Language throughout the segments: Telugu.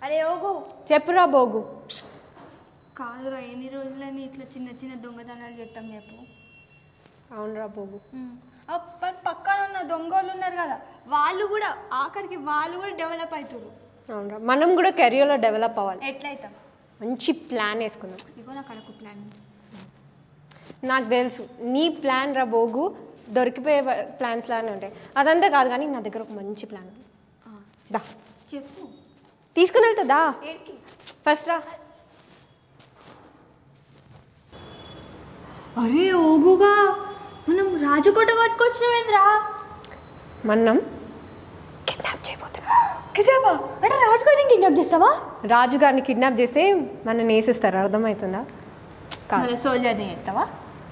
అరే ఓగు చెప్పురా బోగు కాదురా ఎన్ని రోజులని ఇట్లా చిన్న చిన్న దొంగతనాలు చేస్తాం చెప్పు అవునరా బోగు ఆ ప- పక్కన ఉన్న దొంగలు ఉన్నారు కదా వాళ్ళు కూడా ఆఖరికి వాళ్ళు కూడా డెవలప్ అవుతారు అవునరా మనం కూడా కెరియర్లో డెవలప్ అవ్వాలి ఎట్లయితాం మంచి ప్లాన్ వేసుకుందాం ఇగో నాకు అడగ ప్లాన్ ఉంది నాకు తెలుసు నీ ప్లాన్ రా బోగు దొరికిపోయే ప్లాన్స్ లానే ఉంటాయి అదంతా కాదు కానీ నా దగ్గర ఒక మంచి ప్లాన్ ఉంది ఆ, దా చెప్పు తీసుకుని వెళ్తుందా ఏడికి ఫస్ట్ రా అరే ఓగుగా మనం రాజకోట కట్టుకొచ్చినామేంద్రా మనం కిడ్నాప్ చేయబోతున్నాం కిటాబా అంటే రాజుగారిని కిడ్నాప్ చేస్తావా రాజు గారిని కిడ్నాప్ చేస్తే మనం వేసేస్తారు అర్థమవుతుందా కాదు మళ్ళీ సోల్జర్ని చేస్తావా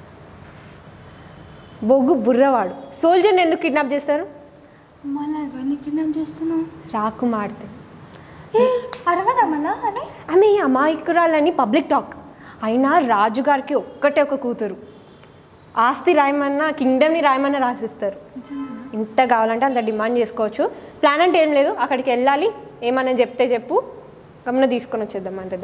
బొగ్గు బుర్రవాడు సోల్జర్ని ఎందుకు కిడ్నాప్ చేస్తారు మళ్ళీ ఎవరిని కిడ్నాప్ చేస్తున్నావు రాకుమార్తె ఏ అరవదా మళ్ళా అని ఆమె అమాయకురాలని పబ్లిక్ టాక్ అయినా రాజుగారికి ఒక్కటే ఒక కూతురు ఆస్తి రాయమన్నా కింగ్డమ్ని రాయమన్నా రాసిస్తారు ఎంత కావాలంటే అంత డిమాండ్ చేసుకోవచ్చు ప్లాన్ అంటే ఏం లేదు అక్కడికి వెళ్ళాలి ఏమన్నా చెప్తే చెప్పు గమన తీసుకొని వచ్చేద్దాం అంతదా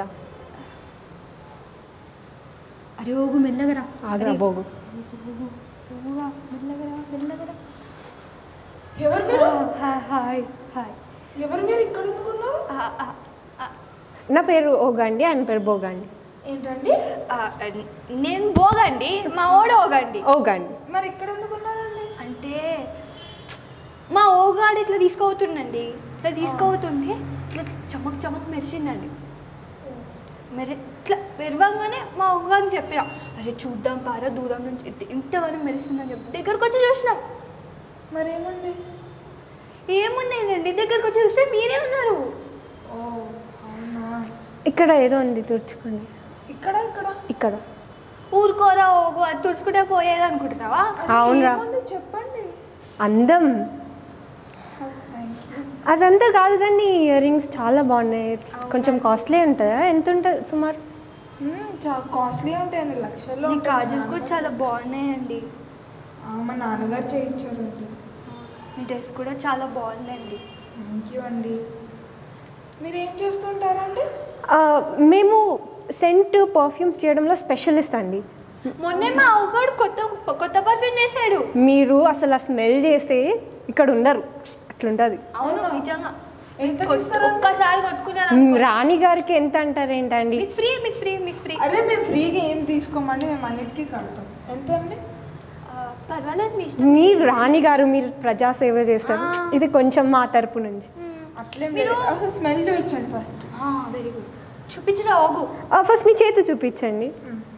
అరే ఓగు మెల్లగరా ఆగ్రా బోగు ఓగుగా మెల్లగరా మెల్లగరా ఎవరు మీరు హాయ్ హాయ్ హాయ్ ఎవరు మీరు ఇక్కడ ఎందుకున్నారు నా పేరు ఓగండి ఆయన పేరు బోగండి ఏంటండి నేను పోగండి మా ఓడ ఓగండి ఓగండి మరి ఇక్కడ ఎందుకున్నారండి అంటే మా ఓగాడు ఇట్లా తీసుకోవుతుండండి ఇట్లా తీసుకోవుతుండే ఇట్లా చమక్ చమక్ మెరిసిందండి మెరి ఇట్లా మెరవంగానే మా ఓగాని చెప్పిన అరే చూద్దాం పారా దూరం నుంచి ఇంత- ఇంతగానో మెరుస్తుందని చెప్పి దగ్గరకు వచ్చి చూసినాం మరి ఏముంది ఏమున్నాయండి దగ్గరకు వచ్చి చూస్తే మీరే ఉన్నారు ఓ అవునా ఇక్కడ ఏదో ఉంది తుడుచుకోండి ఇక్కడ ఇక్కడ ఇక్కడ ఊరుకోరా ఓగు అది తుడుచుకుంటే పోయేది అనుకుంటున్నావా అవునరా ఏముంది చెప్పండి అందం థ్యాంక్ యూ అదంతా కాదు కానీ ఇయర్ రింగ్స్ చాలా బాగున్నాయి కొంచెం కాస్ట్లీ ఉంటుందా ఎంత ఉంటుంది సుమారు చాలా కాస్ట్లీ ఉంటాయండి లక్షల్లో నీ ఉంటాయి. గాజులు కూడా చాలా బాగున్నాయండి ఆ, మా నాన్నగారు చేయించారండి మీ డ్రెస్ కూడా చాలా బాగుందండి థ్యాంక్ యూ అండి మీరు ఏం చేస్తుంటారండి ఆ, మేము సెంట్ పర్ఫ్యూమ్స్ చేయడంలో స్పెషలిస్ట్ అండి మొన్నే మా అవ్వగాడు కొత్త కొత్త పర్ఫ్యూమ్ వేసాడు మీరు అసలు ఆ స్మెల్ చేస్తే ఇక్కడ ఉండరు అట్లుంటుంది అవును నిజంగా ఎంత కొట్- ఇస్తారండి? ఒక్కసారి కొట్టుకున్నాను మ్, అనుకో. రాణి గారికి ఎంత అంటారు ఏంటండి మీకు ఫ్రీ మీకు ఫ్రీ మీకు ఫ్రీ అరే మేము ఫ్రీగా ఏం తీసుకోమండి మేము అన్నిటికీ కడతాం ఎంత అండి ఆ, పర్వాలేదు మీ ఇష్టం మీరు రాణి గారు మీరు ప్రజాసేవ చేస్తారు ఇది కొంచెం మా తరపు నుంచి అట్లే మీరు- మీరు అసలు స్మెల్ చూపించండి ఫస్ట్ వెరీ గుడ్ చూపించరా ఓగు ఫస్ట్ మీ చేతి చూపించండి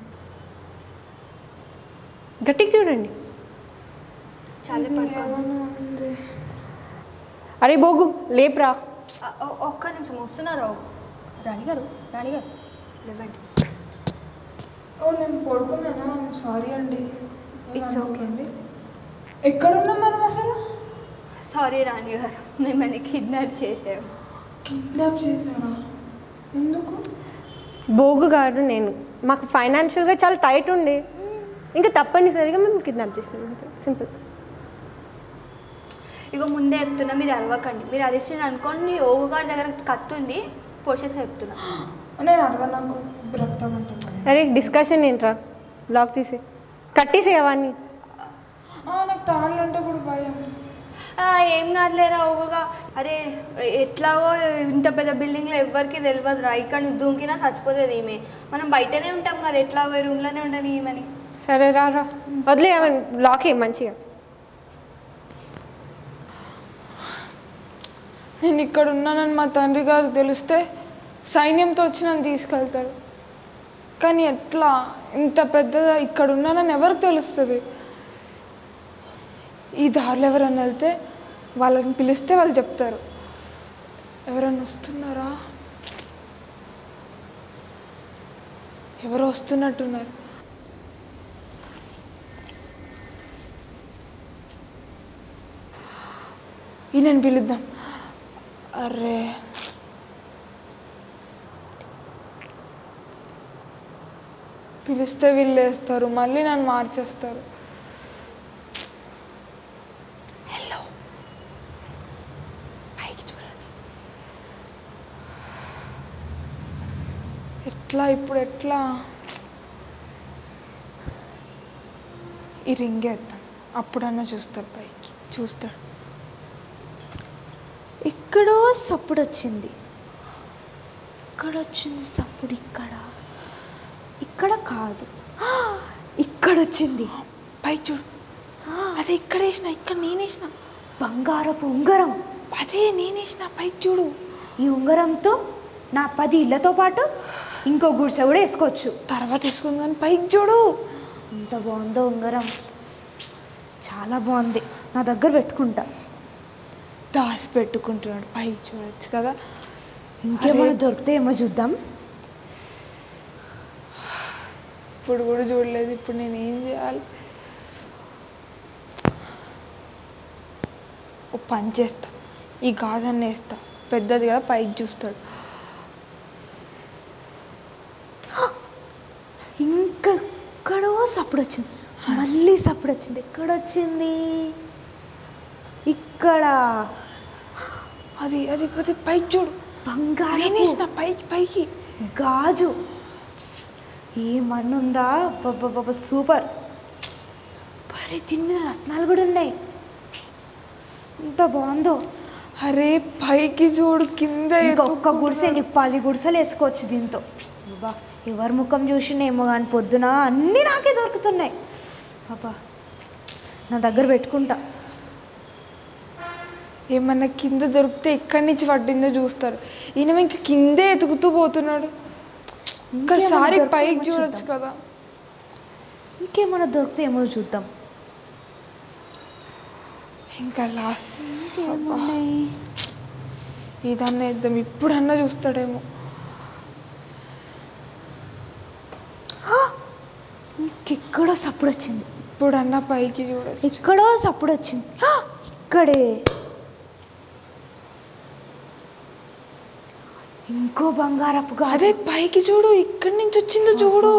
గట్టిగా చూడండి చాలా పడుకో ఉంది అరే బోగు లేపురా ఆ, ఒ- ఒక్క నిమిషం వస్తున్నారు ఓగు రాణి గారు రాణి గారు లేవండి ఓ నేను పడుకున్నానా సారీ అండి It's okay. అండి ఎక్కడున్నాం మనం అసలు సారీ రాణి గారు మిమ్మల్ని కిడ్నాప్ చేసాము కిడ్నాప్ చేశారా ఎందుకు బోగు గారు నేను మాకు ఫైనాన్షియల్గా చాలా టైట్ ఉండే ఇంకా తప్పనిసరిగా మేము కిడ్నాప్ చేసినాం అంతే సింపుల్ ఇక ముందే చెప్తున్నా మీరు అరవకండి మీరు అరిచిన అనుకోండి ఓగు గారి దగ్గర కత్తి ఉంది పొడిచేసి చెప్తున్నా నేను అరవై నాకు రక్తం అంటున్నాను అరే డిస్కషన్ ఏంట్రా బ్లాక్ తీసి కట్టేసి అవన్నీ నాకు తాళ్ళు అంటే కూడా భయం ఆ, ఏం కాదులేరా ఓగుగా అరే ఎట్లాగో ఇంత పెద్ద బిల్డింగ్లో ఎవ్వరికి తెలియదు రా ఇక్కడ నుంచి దూకినా చచ్చిపోతుంది ఈమె మనం బయటనే ఉంటాం కదా ఎట్లాగో ఈ రూమ్లోనే ఉంటాను ఈమెని సరే రా రా వదిలే అవన్నీ బ్లాక్ అయ్యి మంచిగా నేను ఇక్కడ ఉన్నానని మా తండ్రి గారు తెలిస్తే సైన్యంతో వచ్చి నన్ను తీసుకెళ్తాడు కానీ ఎట్లా ఇంత పెద్దగా ఇక్కడ ఉన్నానని ఎవరికి తెలుస్తుంది ఈ దారిలో ఎవరైనా వెళ్తే వాళ్ళని పిలిస్తే వాళ్ళు చెప్తారు ఎవరైనా వస్తున్నారా ఎవరో వస్తున్నట్టున్నారు ఈయనని పిలుద్దాం అరే పిలిస్తే వీళ్ళు వేస్తారు మళ్ళీ నన్ను మార్చేస్తారు హలో పైకి చూడండి ఎట్లా ఇప్పుడు ఎట్లా ఈ రింగ్ వేద్దాం అప్పుడన్నా చూస్తాడు పైకి చూస్తాడు ఎక్కడో సప్పుడు వచ్చింది ఇక్కడ వచ్చింది సప్పుడు ఇక్కడ ఇక్కడ కాదు ఆ, ఇక్కడ వచ్చింది పైకి చూడు అదే ఇక్కడ వేసిన ఇక్కడ నేనేసిన బంగారపు ఉంగరం అదే నేనేసిన పైకి చూడు ఈ ఉంగరంతో నా పది ఇళ్ళతో పాటు ఇంకో గుడిసె కూడా వేసుకోవచ్చు తర్వాత తీసుకుంది కానీ పైకి చూడు ఎంత బాగుందో ఉంగరం చాలా బాగుంది నా దగ్గర పెట్టుకుంటా దాసి పెట్టుకుంటున్నాడు పైకి చూడొచ్చు కదా ఇంకేమైనా దొరికితే ఏమో చూద్దాం ఇప్పుడు కూడా చూడలేదు ఇప్పుడు నేను ఏం చేయాలి ఓ పని చేస్తా ఈ గాజాన్ని వేస్తా పెద్దది కదా పైకి చూస్తాడు ఇంకెక్కడో సప్పుడు వచ్చింది మళ్ళీ సప్పుడు వచ్చింది ఎక్కడొచ్చింది ఇక్కడ అది అది అది పైకి చూడు బంగారం నేనేసిన పైకి పైకి గాజు ఏ మన్ను ఉందా బాబా సూపర్ పరే దీని మీద రత్నాలు కూడా ఉన్నాయి ఎంత బాగుందో అరే పైకి చూడు కింద ఇంకొక గుడిసె నీకు పది గుడిసెలు వేసుకోవచ్చు దీంతో బాబా ఎవరి ముఖం చూసినేమో కానీ పొద్దున అన్నీ నాకే దొరుకుతున్నాయి బాబా నా దగ్గర పెట్టుకుంటా ఏమన్నా కింద దొరికితే ఎక్కడి నుంచి పట్టిందో చూస్తారు ఈయన ఇంక కిందే ఎతుకుతూ పోతున్నాడు ఒక్కసారి దొరికితే పైకి ఏమో చూడొచ్చు చూద్దాం. కదా ఇంకేమైనా దొరికితే ఏమో చూద్దాం ఇంకా లాస్ట్ ఏమున్నాయి ఇదన్నా ఇద్దాం ఇప్పుడన్నా చూస్తాడేమో ఇంకెక్కడో సప్పుడు వచ్చింది ఇప్పుడన్నా పైకి చూడొచ్చు ఎక్కడో సప్పుడు వచ్చింది ఆ! ఇక్కడే ఇంకో బంగారపు గాజు అదే పైకి చూడు ఇక్కడి నుంచి వచ్చిందో చూడు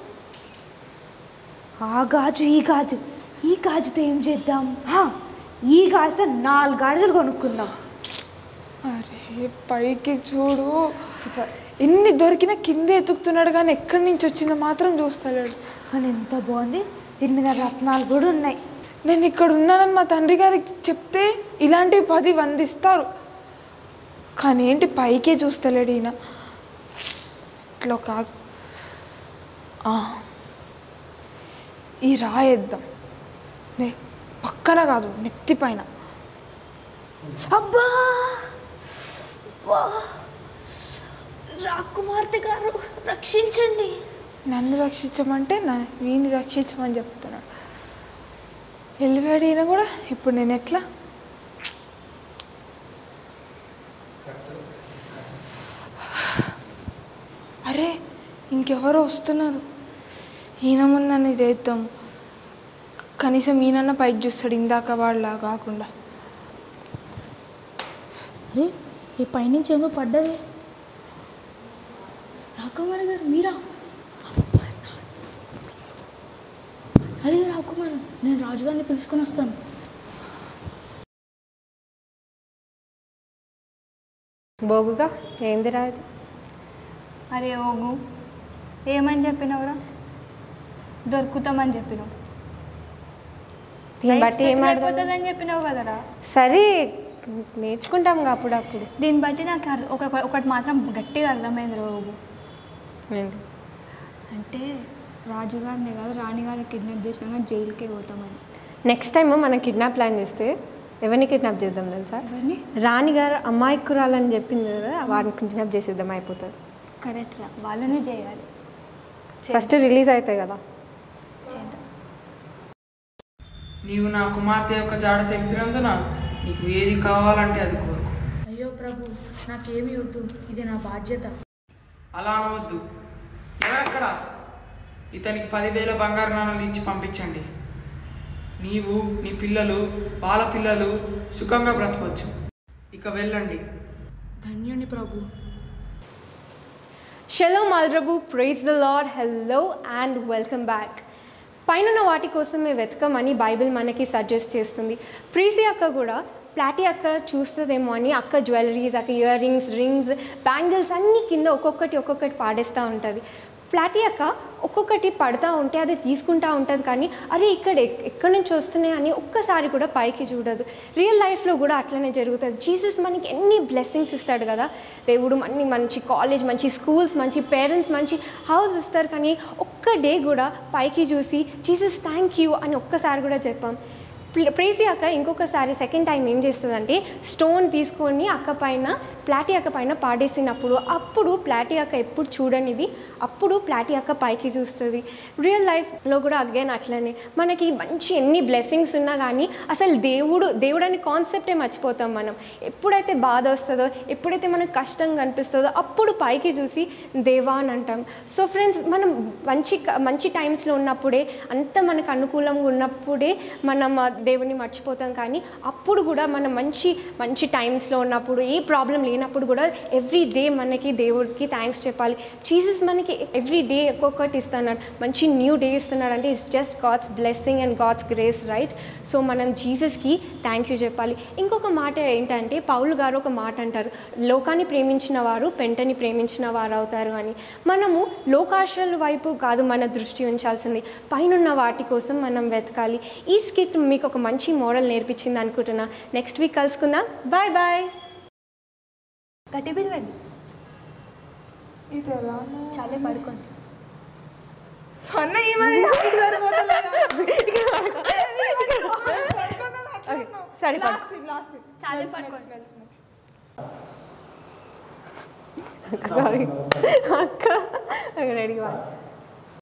ఆ గాజు ఈ గాజు ఈ గాజుతో ఏం చేద్దాం ఆ, ఈ గాజుతో నాలుగు గాజులు కొనుక్కుందాం అరే పైకి చూడు సూపర్ ఎన్ని దొరికినా కిందే ఎతుకుతున్నాడు కానీ ఎక్కడి నుంచి వచ్చిందో మాత్రం చూస్తలేడు కానీ ఎంత బాగుంది దీని మీద రత్నాలు కూడా ఉన్నాయి నేను ఇక్కడ ఉన్నానని మా తండ్రి గారికి చెప్తే ఇలాంటివి పది వందిస్తారు కానీ ఏంటి పైకే చూస్తలేడు ఈయన ఇట్లా కాదు ఆ. ఈ రాయేద్దాం నే పక్కన కాదు నెత్తి పైన అబ్బా అబ్బా! రాకుమార్తె గారు రక్షించండి నన్ను రక్షించమంటే నా వీని రక్షించమని చెప్తున్నాడు వెళ్ళిపోయాడు ఈయన కూడా ఇప్పుడు నేను ఎట్లా అరే ఇంకెవరో వస్తున్నారు ఈయన ముందు నన్ను చేద్దాం కనీసం ఈయనన్న పైకి చూస్తాడు ఇందాక వాళ్ళ కాకుండా అరే ఈ పైనుంచి ఏమో పడ్డది రాకుమార్ గారు మీరా అదే రాకుమార్ నేను రాజుగారిని పిలుచుకొని వస్తాను బోగుగా ఏందిరా ఇది అరే ఓగు ఏమని చెప్పినవురా దొరుకుతామని చెప్పినావు దీన్ని బట్టి ఏం అర్థం అయిపోతుందని చెప్పినావు కదరా సరే నేర్చుకుంటాం కదా అప్పుడప్పుడు దీన్ని బట్టి నాకు అర్థం- ఒక ఒక- ఒకటి మాత్రం గట్టిగా అర్థమైంది రోగు ఏంటి? అంటే రాజుగారిని కాదు రాణిగారిని కిడ్నాప్ చేసినాక జైలుకే పోతామని నెక్స్ట్ టైం మనం కిడ్నాప్ ప్లాన్ చేస్తే ఎవరిని కిడ్నాప్ చేద్దాం తెలుసా ఎవరిని రాణి గారు అమ్మాయికురాలని చెప్పింది కదా వాడిని కిడ్నాప్ చేసేద్దాం అయిపోతుంది కరెక్ట్ రా వాళ్ళని చేయాలి ఫస్ట్ రిలీజ్ అవుతాయి కదా చేద్దాం నీవు నా కుమార్తె యొక్క జాడ తెలిపినందున నీకు ఏది కావాలంటే అది కోరుకో అయ్యో ప్రభు నాకేమీ వద్దు ఇది నా బాధ్యత అలా అనవద్దు ఎవరక్కడ ఇతనికి పదివేల బంగారు నాణాలు ఇచ్చి పంపించండి నీవు నీ పిల్లలు వాళ్ళ పిల్లలు సుఖంగా బ్రతకొచ్చు ఇక వెళ్ళండి ధన్యుని ప్రభు షలో మల్రబు praise the lord hello and welcome back పైన వాటి కోసం మేము వెతకమని బైబిల్ మనకి సజెస్ట్ చేస్తుంది ప్రీసి అక్క కూడా ప్లాటీ అక్క చూస్తుందేమో అని అక్క జ్యువెలరీస్ అక్క ఇయర్ రింగ్స్ రింగ్స్ బ్యాంగిల్స్ అన్నీ కింద ఒక్కొక్కటి ఒక్కొక్కటి పాడేస్తూ ఉంటుంది ప్లాటీ అక్క ఒక్కొక్కటి పడతా ఉంటే అది తీసుకుంటా ఉంటుంది కానీ అరే ఇక్కడ ఎక్- ఎక్కడి నుంచి వస్తున్నాయి అని ఒక్కసారి కూడా పైకి చూడదు రియల్ లైఫ్లో కూడా అట్లనే జరుగుతుంది జీసస్ మనకి ఎన్ని బ్లెస్సింగ్స్ ఇస్తాడు కదా దేవుడు అన్ని మంచి కాలేజ్ మంచి స్కూల్స్ మంచి పేరెంట్స్ మంచి హౌస్ ఇస్తారు కానీ ఒక్క డే కూడా పైకి చూసి జీసస్ థ్యాంక్ యూ అని ఒక్కసారి కూడా చెప్పాం ప్ల- ప్రేసి అక్క ఇంకొకసారి సెకండ్ టైం ఏం చేస్తుందంటే స్టోన్ తీసుకొని అక్క పైన ప్లాటీ అక్క పైన పాడేసినప్పుడు అప్పుడు ప్లాటీ అక్క ఎప్పుడు చూడనిది అప్పుడు ప్లాటీ అక్క పైకి చూస్తుంది రియల్ లైఫ్లో కూడా అగైన్ అట్లనే మనకి మంచి ఎన్ని బ్లెస్సింగ్స్ ఉన్నా కానీ అసలు దేవుడు దేవుడు అనే కాన్సెప్టే మర్చిపోతాం మనం ఎప్పుడైతే బాధ వస్తుందో ఎప్పుడైతే మనకు కష్టం కనిపిస్తుందో అప్పుడు పైకి చూసి దేవా అని అంటాం సో ఫ్రెండ్స్ మనం మంచి మంచి టైమ్స్లో ఉన్నప్పుడే అంత మనకు అనుకూలంగా ఉన్నప్పుడే మనం ఆ దేవుని మర్చిపోతాం కానీ అప్పుడు కూడా మనం మంచి మంచి టైమ్స్లో ఉన్నప్పుడు ఏ ప్రాబ్లం లేనప్పుడు కూడా ఎవ్రీ డే మనకి దేవుడికి థ్యాంక్స్ చెప్పాలి జీసస్ మనకి ఎవ్రీ డే ఒక్కొక్కటి ఇస్తున్నాడు మంచి న్యూ డే ఇస్తున్నాడు అంటే it's just God's blessing and God's grace right so మనం జీసస్కి థ్యాంక్ యూ చెప్పాలి ఇంకొక మాట ఏంటంటే పౌలు గారు ఒక మాట అంటారు లోకాన్ని ప్రేమించిన వారు పెంటని ప్రేమించిన వారు అవుతారు అని మనము లోకాశల వైపు కాదు మన దృష్టి ఉంచాల్సింది పైనున్న వాటి కోసం మనం వెతకాలి ఈ స్కిట్ మీకు ఒక మంచి మోడల్ నేర్పించింది అనుకుంటున్నా నెక్స్ట్ వీక్ కలుసుకుందాం బాయ్ బాయ్ గట్టి పిలవండి ఇది ఎలా చాలే పడుకోండి అన్న ఏమైంది ఇటు సరిపోతలేదా? ఓకే సరే పడు. Last scene, last scene. చాలే Smell, పడుకోండి. smell, smell. సారీ అక్క రెడీగా